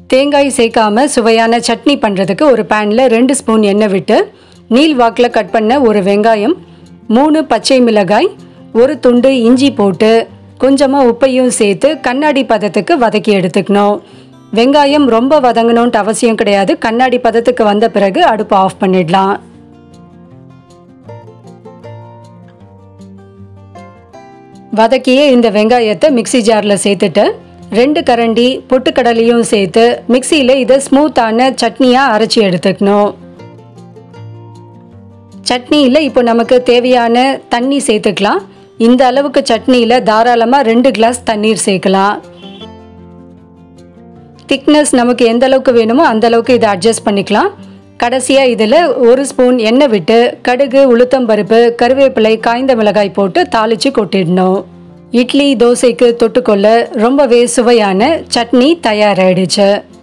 தேங்காய் சேர்க்காம சுவையான சட்னி பண்ணுறதுக்கு ஒரு பேனில் ரெண்டு ஸ்பூன் எண்ணெய் விட்டு நீல் வாக்கில் கட் பண்ண ஒரு வெங்காயம் மூணு பச்சை மிளகாய் ஒரு துண்டு இஞ்சி போட்டு கொஞ்சமாக உப்பையும் சேர்த்து கண்ணாடி பதத்துக்கு வதக்கி எடுத்துக்கணும் வெங்காயம் ரொம்ப வதங்கணுன்ட்டு அவசியம் கிடையாது கண்ணாடி பதத்துக்கு வந்த பிறகு அடுப்பை ஆஃப் பண்ணிடலாம் வதக்கிய இந்த வெங்காயத்தை மிக்ஸி ஜாரில் சேர்த்துட்டு ரெண்டு கரண்டி பொட்டுக்கடலையும் சேர்த்து மிக்சியில் இதை ஸ்மூத்தான சட்னியாக அரைச்சி எடுத்துக்கணும் சட்னியில் இப்போ நமக்கு தேவையான தண்ணி சேர்த்துக்கலாம் இந்த அளவுக்கு சட்னியில் தாராளமாக ரெண்டு கிளாஸ் தண்ணீர் சேர்க்கலாம் திக்னஸ் நமக்கு எந்த அளவுக்கு வேணுமோ அந்த அளவுக்கு இதை அட்ஜஸ்ட் பண்ணிக்கலாம் கடைசியாக இதில் ஒரு ஸ்பூன் எண்ணெய் விட்டு கடுகு உளுத்தம்பருப்பு கருவேப்பிலை காய்ந்த மிளகாய் போட்டு தாளித்து கொட்டிடணும் இட்லி தோசைக்கு தொட்டுக்கொள்ள ரொம்பவே சுவையான சட்னி தயாராகிடுச்சு